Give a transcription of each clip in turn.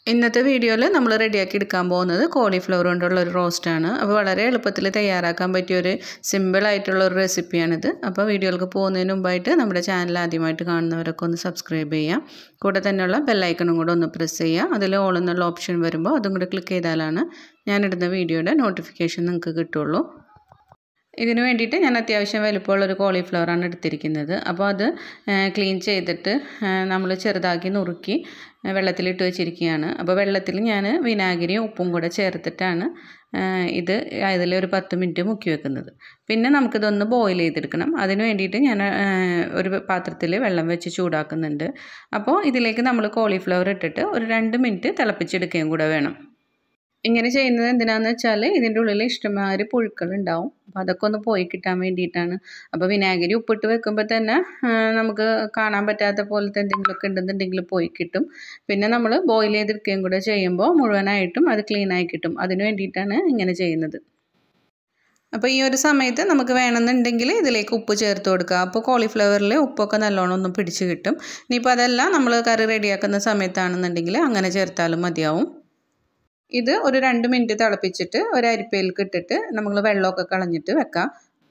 ഇന്നത്തെ വീഡിയോയിൽ നമ്മൾ റെഡിയാക്കി എടുക്കാൻ പോകുന്നത് കോളിഫ്ലവർ കൊണ്ടുള്ള ഒരു റോസ്റ്റാണ് അപ്പോൾ വളരെ എളുപ്പത്തിൽ തയ്യാറാക്കാൻ പറ്റിയ ഒരു സിമ്പിളായിട്ടുള്ള ഒരു റെസിപ്പിയാണിത് അപ്പോൾ വീഡിയോയിലേക്ക് പോകുന്നതിന് മുമ്പായിട്ട് നമ്മുടെ ചാനൽ ആദ്യമായിട്ട് കാണുന്നവരൊക്കെ ഒന്ന് സബ്സ്ക്രൈബ് ചെയ്യാം കൂടെ തന്നെയുള്ള ബെല്ലൈക്കണും കൂടെ ഒന്ന് പ്രസ് ചെയ്യുക അതിൽ ഓൾ എന്നുള്ള ഓപ്ഷൻ വരുമ്പോൾ അതും കൂടെ ക്ലിക്ക് ചെയ്താലാണ് ഞാനിടുന്ന വീഡിയോയുടെ നോട്ടിഫിക്കേഷൻ നിങ്ങൾക്ക് കിട്ടുള്ളൂ ഇതിന് വേണ്ടിയിട്ട് ഞാൻ അത്യാവശ്യം വലുപ്പമുള്ളൊരു കോളിഫ്ലവറാണ് എടുത്തിരിക്കുന്നത് അപ്പോൾ അത് ക്ലീൻ ചെയ്തിട്ട് നമ്മൾ ചെറുതാക്കി നുറുക്കി വെള്ളത്തിലിട്ട് വെച്ചിരിക്കുകയാണ് അപ്പോൾ വെള്ളത്തിൽ ഞാൻ വിനാഗിരിയും ഉപ്പും കൂടെ ചേർത്തിട്ടാണ് ഇത് അതിൽ ഒരു പത്ത് മിനിറ്റ് മുക്കി വെക്കുന്നത് പിന്നെ നമുക്കിതൊന്ന് ബോയിൽ ചെയ്തെടുക്കണം അതിന് വേണ്ടിയിട്ട് ഞാൻ ഒരു പാത്രത്തിൽ വെള്ളം വെച്ച് ചൂടാക്കുന്നുണ്ട് അപ്പോൾ ഇതിലേക്ക് നമ്മൾ കോളിഫ്ലവർ ഇട്ടിട്ട് ഒരു രണ്ട് മിനിറ്റ് തിളപ്പിച്ചെടുക്കുകയും കൂടെ വേണം ഇങ്ങനെ ചെയ്യുന്നത് എന്തിനാന്ന് വെച്ചാൽ ഇതിൻ്റെ ഉള്ളിൽ ഇഷ്ടമാതിരി പുഴുക്കൾ ഉണ്ടാവും അപ്പോൾ അതൊക്കെ ഒന്ന് പോയി കിട്ടാൻ വേണ്ടിയിട്ടാണ് അപ്പോൾ വിനാഗിരി ഉപ്പിട്ട് വെക്കുമ്പോൾ തന്നെ നമുക്ക് കാണാൻ പറ്റാത്ത പോലത്തെ എന്തെങ്കിലുമൊക്കെ ഉണ്ടെന്നുണ്ടെങ്കിൽ പോയി കിട്ടും പിന്നെ നമ്മൾ ബോയിൽ ചെയ്തെടുക്കുകയും കൂടെ ചെയ്യുമ്പോൾ മുഴുവനായിട്ടും അത് ക്ലീനായി കിട്ടും അതിന് വേണ്ടിയിട്ടാണ് ഇങ്ങനെ ചെയ്യുന്നത് അപ്പോൾ ഈ ഒരു സമയത്ത് നമുക്ക് വേണമെന്നുണ്ടെങ്കിൽ ഇതിലേക്ക് ഉപ്പ് ചേർത്ത് കൊടുക്കുക അപ്പോൾ കോളിഫ്ലവറിൽ ഉപ്പൊക്കെ നല്ലോണം ഒന്ന് പിടിച്ച് കിട്ടും ഇനിയിപ്പോൾ അതെല്ലാം നമ്മൾ കറി റെഡിയാക്കുന്ന സമയത്താണെന്നുണ്ടെങ്കിൽ അങ്ങനെ ചേർത്താലും മതിയാവും ഇത് ഒരു രണ്ട് മിനിറ്റ് തിളപ്പിച്ചിട്ട് ഒരു അരിപ്പയിലേക്ക് ഇട്ടിട്ട് നമ്മൾ വെള്ളമൊക്കെ കളഞ്ഞിട്ട് വെക്കാം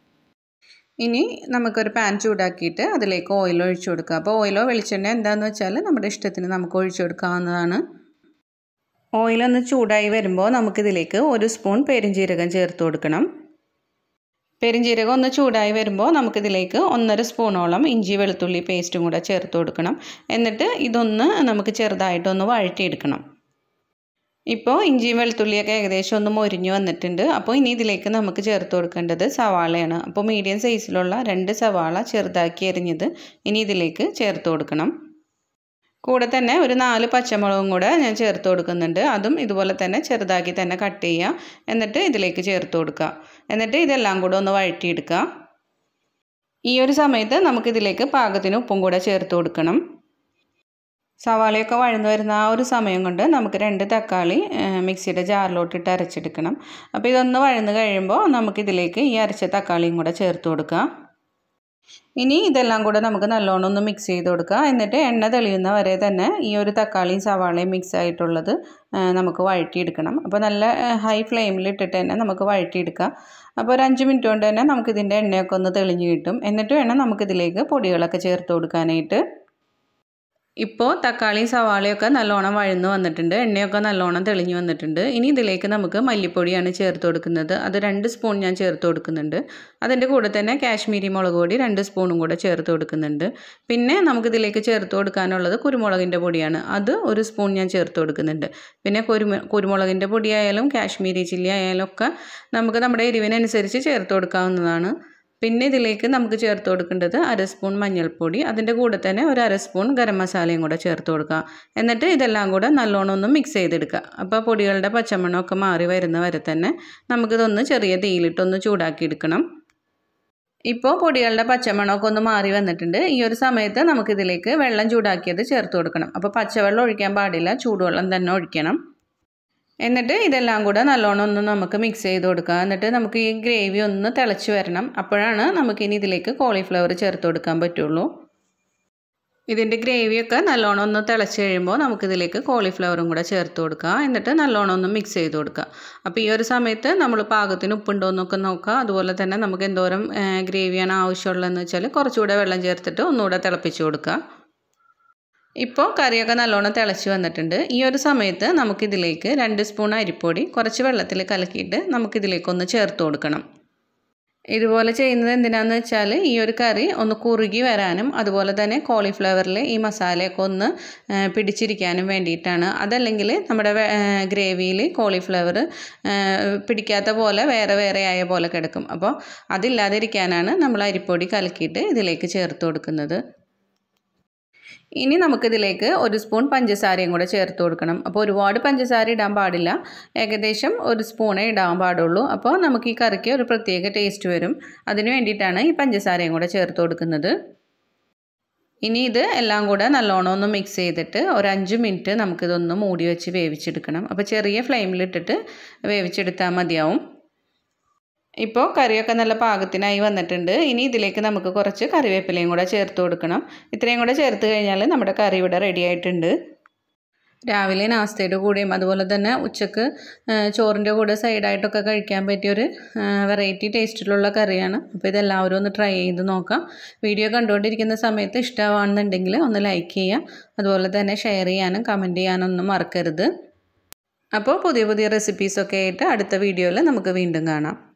ഇനി നമുക്കൊരു പാൻ ചൂടാക്കിയിട്ട് അതിലേക്ക് ഓയിൽ ഒഴിച്ചു കൊടുക്കുക അപ്പോൾ ഓയിലോ വെളിച്ചെണ്ണ എന്താണെന്ന് വെച്ചാൽ നമ്മുടെ ഇഷ്ടത്തിന് നമുക്ക് ഒഴിച്ചു കൊടുക്കാവുന്നതാണ് ഓയിലൊന്ന് ചൂടായി വരുമ്പോൾ നമുക്കിതിലേക്ക് ഒരു സ്പൂൺ പെരിഞ്ജീരകം ചേർത്ത് കൊടുക്കണം പെരിഞ്ജീരകം ഒന്ന് ചൂടായി വരുമ്പോൾ നമുക്കിതിലേക്ക് ഒന്നര സ്പൂണോളം ഇഞ്ചി വെളുത്തുള്ളി പേസ്റ്റും കൂടെ ചേർത്ത് കൊടുക്കണം എന്നിട്ട് ഇതൊന്ന് നമുക്ക് ചെറുതായിട്ടൊന്ന് വഴറ്റിയെടുക്കണം ഇപ്പോൾ ഇഞ്ചിയും വെളുത്തുള്ളിയൊക്കെ ഏകദേശം ഒന്ന് മൊരിഞ്ഞു വന്നിട്ടുണ്ട് അപ്പോൾ ഇനി ഇതിലേക്ക് നമുക്ക് ചേർത്ത് കൊടുക്കേണ്ടത് സവാളയാണ് അപ്പോൾ മീഡിയം സൈസിലുള്ള രണ്ട് സവാള ചെറുതാക്കി എരിഞ്ഞത് ഇനി ഇതിലേക്ക് ചേർത്ത് കൊടുക്കണം കൂടെ തന്നെ ഒരു നാല് പച്ചമുളകും കൂടെ ഞാൻ ചേർത്ത് കൊടുക്കുന്നുണ്ട് അതും ഇതുപോലെ തന്നെ ചെറുതാക്കി തന്നെ കട്ട് ചെയ്യുക എന്നിട്ട് ഇതിലേക്ക് ചേർത്ത് കൊടുക്കുക എന്നിട്ട് ഇതെല്ലാം കൂടെ ഒന്ന് വഴറ്റിയെടുക്കുക ഈ ഒരു സമയത്ത് നമുക്കിതിലേക്ക് പാകത്തിന് ഉപ്പും കൂടെ ചേർത്ത് കൊടുക്കണം സവാളയൊക്കെ വഴന്നു വരുന്ന ആ ഒരു സമയം കൊണ്ട് നമുക്ക് രണ്ട് തക്കാളി മിക്സിയുടെ ജാറിലോട്ടിട്ട് അരച്ചെടുക്കണം അപ്പോൾ ഇതൊന്ന് വഴന്ന് കഴിയുമ്പോൾ നമുക്കിതിലേക്ക് ഈ അരച്ച തക്കാളിയും കൂടെ ചേർത്ത് കൊടുക്കുക ഇനി ഇതെല്ലാം കൂടെ നമുക്ക് നല്ലോണം ഒന്ന് മിക്സ് ചെയ്ത് കൊടുക്കുക എന്നിട്ട് എണ്ണ തെളിയുന്ന വരെ തന്നെ ഈ ഒരു തക്കാളിയും സവാളയും മിക്സ് ആയിട്ടുള്ളത് നമുക്ക് വഴറ്റിയെടുക്കണം അപ്പോൾ നല്ല ഹൈ ഫ്ലെയിമിൽ ഇട്ടിട്ട് തന്നെ നമുക്ക് വഴറ്റിയെടുക്കാം അപ്പോൾ ഒരു അഞ്ച് മിനിറ്റ് കൊണ്ട് തന്നെ നമുക്കിതിൻ്റെ എണ്ണയൊക്കെ ഒന്ന് തെളിഞ്ഞ് കിട്ടും എന്നിട്ട് വേണം നമുക്കിതിലേക്ക് പൊടികളൊക്കെ ചേർത്ത് കൊടുക്കാനായിട്ട് ഇപ്പോൾ തക്കാളിയും സവാളയൊക്കെ നല്ലോണം വഴന്ന് വന്നിട്ടുണ്ട് എണ്ണയൊക്കെ നല്ലോണം തെളിഞ്ഞ് വന്നിട്ടുണ്ട് ഇനി ഇതിലേക്ക് നമുക്ക് മല്ലിപ്പൊടിയാണ് ചേർത്ത് കൊടുക്കുന്നത് അത് രണ്ട് സ്പൂൺ ഞാൻ ചേർത്ത് കൊടുക്കുന്നുണ്ട് അതിൻ്റെ കൂടെ തന്നെ കാശ്മീരി മുളക് പൊടി രണ്ട് സ്പൂണും കൂടെ ചേർത്ത് കൊടുക്കുന്നുണ്ട് പിന്നെ നമുക്കിതിലേക്ക് ചേർത്ത് കൊടുക്കാനുള്ളത് കുരുമുളകിൻ്റെ പൊടിയാണ് അത് ഒരു സ്പൂൺ ഞാൻ ചേർത്ത് കൊടുക്കുന്നുണ്ട് പിന്നെ കുരുമു കുരുമുളകിൻ്റെ പൊടിയായാലും കാശ്മീരി ചില്ലി ആയാലും ഒക്കെ നമുക്ക് നമ്മുടെ എരിവിനനുസരിച്ച് ചേർത്ത് കൊടുക്കാവുന്നതാണ് പിന്നെ ഇതിലേക്ക് നമുക്ക് ചേർത്ത് കൊടുക്കേണ്ടത് അര സ്പൂൺ മഞ്ഞൾപ്പൊടി അതിൻ്റെ കൂടെ തന്നെ ഒരു അര സ്പൂൺ ഗരം മസാലയും കൂടെ ചേർത്ത് കൊടുക്കുക എന്നിട്ട് ഇതെല്ലാം കൂടെ നല്ലോണം ഒന്ന് മിക്സ് ചെയ്തെടുക്കുക അപ്പോൾ പൊടികളുടെ പച്ചമണമൊക്കെ മാറി വരുന്ന വരെ തന്നെ നമുക്കിതൊന്ന് ചെറിയ തീയിലിട്ടൊന്ന് ചൂടാക്കി എടുക്കണം ഇപ്പോൾ പൊടികളുടെ പച്ചമണമൊക്കെ ഒന്ന് മാറി വന്നിട്ടുണ്ട് ഈ ഒരു സമയത്ത് നമുക്കിതിലേക്ക് വെള്ളം ചൂടാക്കിയത് ചേർത്ത് കൊടുക്കണം അപ്പോൾ പച്ചവെള്ളം ഒഴിക്കാൻ പാടില്ല ചൂടുവെള്ളം തന്നെ ഒഴിക്കണം എന്നിട്ട് ഇതെല്ലാം കൂടെ നല്ലോണം ഒന്ന് നമുക്ക് മിക്സ് ചെയ്ത് കൊടുക്കുക എന്നിട്ട് നമുക്ക് ഈ ഗ്രേവി ഒന്ന് തിളച്ച് വരണം അപ്പോഴാണ് നമുക്കിനി ഇതിലേക്ക് കോളിഫ്ലവർ ചേർത്ത് കൊടുക്കാൻ പറ്റുള്ളൂ ഇതിൻ്റെ ഗ്രേവിയൊക്കെ നല്ലോണം ഒന്ന് തിളച്ച് കഴിയുമ്പോൾ നമുക്കിതിലേക്ക് കോളിഫ്ലവറും കൂടെ ചേർത്ത് കൊടുക്കുക എന്നിട്ട് നല്ലോണം ഒന്ന് മിക്സ് ചെയ്ത് കൊടുക്കുക അപ്പോൾ ഈ ഒരു സമയത്ത് നമ്മൾ പാകത്തിന് ഉപ്പുണ്ടോ എന്നൊക്കെ നോക്കുക അതുപോലെ തന്നെ നമുക്ക് എന്തോരം ഗ്രേവിയാണ് ആവശ്യമുള്ളതെന്ന് വെച്ചാൽ കുറച്ചുകൂടെ വെള്ളം ചേർത്തിട്ട് ഒന്നുകൂടെ തിളപ്പിച്ച് കൊടുക്കുക ഇപ്പോൾ കറിയൊക്കെ നല്ലോണം തിളച്ച് വന്നിട്ടുണ്ട് ഈ ഒരു സമയത്ത് നമുക്കിതിലേക്ക് രണ്ട് സ്പൂൺ അരിപ്പൊടി കുറച്ച് വെള്ളത്തിൽ കലക്കിയിട്ട് നമുക്കിതിലേക്കൊന്ന് ചേർത്ത് കൊടുക്കണം ഇതുപോലെ ചെയ്യുന്നത് എന്തിനാന്ന് വെച്ചാൽ ഈ ഒരു കറി ഒന്ന് കുറുകി വരാനും അതുപോലെ തന്നെ കോളിഫ്ലവറിൽ ഈ മസാലയൊക്കെ ഒന്ന് പിടിച്ചിരിക്കാനും വേണ്ടിയിട്ടാണ് അതല്ലെങ്കിൽ നമ്മുടെ ഗ്രേവിയിൽ കോളിഫ്ലവർ പിടിക്കാത്ത പോലെ വേറെ വേറെ ആയ പോലെ കിടക്കും അപ്പോൾ അതില്ലാതിരിക്കാനാണ് നമ്മൾ അരിപ്പൊടി കലക്കിയിട്ട് ഇതിലേക്ക് ചേർത്ത് കൊടുക്കുന്നത് ഇനി നമുക്കിതിലേക്ക് ഒരു സ്പൂൺ പഞ്ചസാരയും കൂടെ ചേർത്ത് കൊടുക്കണം അപ്പോൾ ഒരുപാട് പഞ്ചസാര ഇടാൻ പാടില്ല ഏകദേശം ഒരു സ്പൂണേ ഇടാൻ പാടുള്ളൂ അപ്പോൾ നമുക്ക് ഈ കറിക്ക് ഒരു പ്രത്യേക ടേസ്റ്റ് വരും അതിന് വേണ്ടിയിട്ടാണ് ഈ പഞ്ചസാരയും കൂടെ ചേർത്ത് കൊടുക്കുന്നത് ഇനി ഇത് എല്ലാം കൂടെ നല്ലോണം ഒന്ന് മിക്സ് ചെയ്തിട്ട് ഒരു അഞ്ച് മിനിറ്റ് നമുക്കിതൊന്ന് മൂടി വെച്ച് വേവിച്ചെടുക്കണം അപ്പോൾ ചെറിയ ഫ്ലെയിമിലിട്ടിട്ട് വേവിച്ചെടുത്താൽ മതിയാവും ഇപ്പോൾ കറിയൊക്കെ നല്ല പാകത്തിനായി വന്നിട്ടുണ്ട് ഇനി ഇതിലേക്ക് നമുക്ക് കുറച്ച് കറിവേപ്പിലയും കൂടെ ചേർത്ത് കൊടുക്കണം ഇത്രയും കൂടെ ചേർത്ത് കഴിഞ്ഞാൽ നമ്മുടെ കറി ഇവിടെ റെഡി ആയിട്ടുണ്ട് രാവിലെ നാസ്തയുടെ കൂടെയും അതുപോലെ തന്നെ ഉച്ചക്ക് ചോറിൻ്റെ കൂടെ സൈഡായിട്ടൊക്കെ കഴിക്കാൻ പറ്റിയൊരു വെറൈറ്റി ടേസ്റ്റിലുള്ള കറിയാണ് അപ്പോൾ ഇതെല്ലാവരും ഒന്ന് ട്രൈ ചെയ്ത് നോക്കാം വീഡിയോ കണ്ടുകൊണ്ടിരിക്കുന്ന സമയത്ത് ഇഷ്ടമാണെന്നുണ്ടെങ്കിൽ ഒന്ന് ലൈക്ക് ചെയ്യാം അതുപോലെ തന്നെ ഷെയർ ചെയ്യാനും കമൻറ്റ് ചെയ്യാനൊന്നും മറക്കരുത് അപ്പോൾ പുതിയ പുതിയ റെസിപ്പീസൊക്കെ ആയിട്ട് അടുത്ത വീഡിയോയിൽ നമുക്ക് വീണ്ടും കാണാം